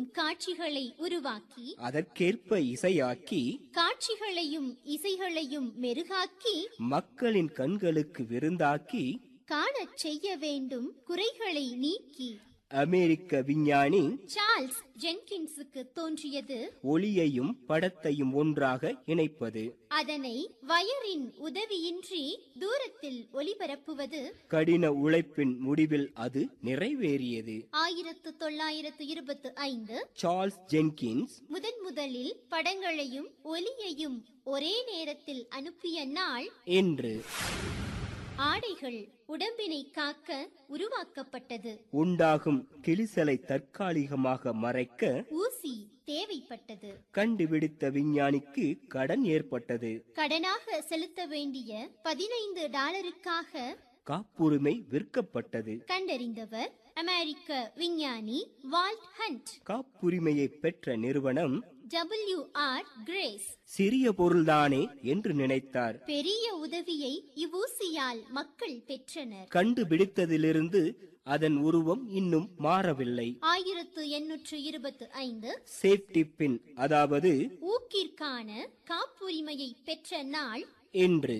காட்சிகளை உருவாக்கி அதற்கேற்ப இசையாக்கி காட்சிகளையும் இசைகளையும் மெருகாக்கி மக்களின் கண்களுக்கு விருந்தாக்கி காணச் செய்ய வேண்டும் குறைகளை நீக்கி அமெரிக்க விஞ்ஞானி சார்ல்ஸ் ஜென்கின்ஸுக்கு தோன்றியது ஒளியையும் படத்தையும் ஒன்றாக இணைப்பது அதனை வயரின் உதவியின்றி தூரத்தில் ஒளிபரப்புவது கடின உழைப்பின் முடிவில் அது நிறைவேறியது ஆயிரத்து தொள்ளாயிரத்து இருபத்து ஐந்து சார்ல்ஸ் ஜென்கின்ஸ் முதன் முதலில் படங்களையும் ஒலியையும் ஒரே நேரத்தில் அனுப்பிய நாள் என்று ஆடைகள் உடம்பினை காக்க உருவாக்கப்பட்டது உண்டாகும் கிளிசலை தற்காலிகமாக மறைக்க ஊசி தேவைப்பட்டது கண்டுபிடித்த விஞ்ஞானிக்கு கடன் ஏற்பட்டது கடனாக செலுத்த வேண்டிய பதினைந்து டாலருக்காக காப்புரிமை விற்கப்பட்டது கண்டறிந்தவர் அமெரிக்க விஞ்ஞானி வால்ட் ஹண்ட் காப்புரிமையை பெற்ற நிறுவனம் டபிள்யூ ஆர் கிரேஸ் சிறிய பொருள்தானே என்று நினைத்தார் பெரிய உதவியை இவ்வூசியால் மக்கள் பெற்றனர் கண்டுபிடித்ததிலிருந்து அதன் உருவம் இன்னும் மாறவில்லை ஆயிரத்து எண்ணூற்று இருபத்து ஐந்து சேஃப்டி பின் அதாவது ஊக்கிற்கான காப்புரிமையை பெற்ற நாள் என்று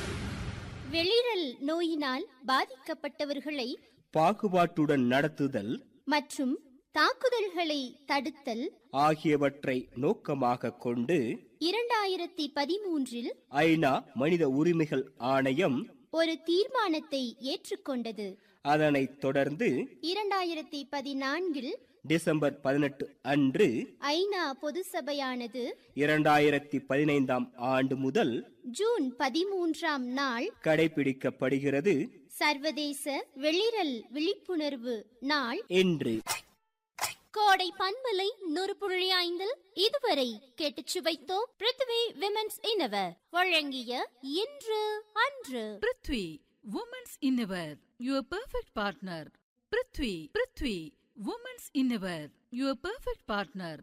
வெளிரல் நோயினால் பாதிக்கப்பட்டவர்களை பாகுபாட்டுடன் நடத்துதல் மற்றும் தாக்குதல்களை தடுத்தல் ஆகியவற்றை நோக்கமாக கொண்டு இரண்டாயிரத்தி பதிமூன்றில் ஐநா மனித உரிமைகள் ஆணையம் ஒரு தீர்மானத்தை ஏற்றுக்கொண்டது அதனைத் தொடர்ந்து இரண்டாயிரத்தி பதினான்கில் டிசம்பர் பதினெட்டு அன்று ஐநா பொது சபையானது இரண்டாயிரத்தி பதினைந்தாம் ஆண்டு முதல் ஜூன் பதிமூன்றாம் நாள் கடைபிடிக்கப்படுகிறது சர்வதேச வெளிரல் விழிப்புணர்வு நாள் என்று கோடை பண்பலை நூறு புள்ளி ஐந்தில் இதுவரை கேட்டுச் சுவைத்தோம் பிருத்வி விமென்ஸ் இன்னவர் வழங்கிய இன்று அன்று prithvi women's innerwear your perfect partner prithvi prithvi women's innerwear your perfect partner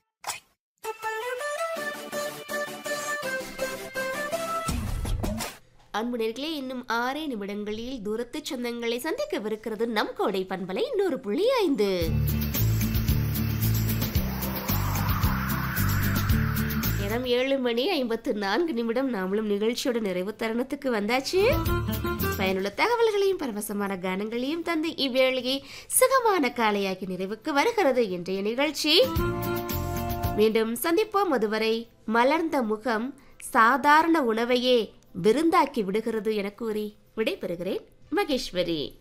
அன்பு நேர்களே இன்னும் ஆறே நிமிடங்களில் தூரத்து சொந்தங்களை சந்திக்கவிருக்கிறது நம் கோடை பண்பலை நூறு புள்ளி ஐந்து நேரம் ஏழு மணி ஐம்பத்து நான்கு நிமிடம் நாமளும் நிகழ்ச்சியோட நிறைவு தருணத்துக்கு வந்தாச்சு பயனுள்ள தகவல்களையும் பரவசமான கானங்களையும் தந்து இவ்வேளையை சுகமான காலையாகி நிறைவுக்கு வருகிறது இன்றைய நிகழ்ச்சி மீண்டும் சந்திப்போம் அதுவரை மலர்ந்த முகம் சாதாரண உணவையே விருந்தாக்கி விடுகிறது என கூறி விடைபெறுகிறேன் மகேஸ்வரி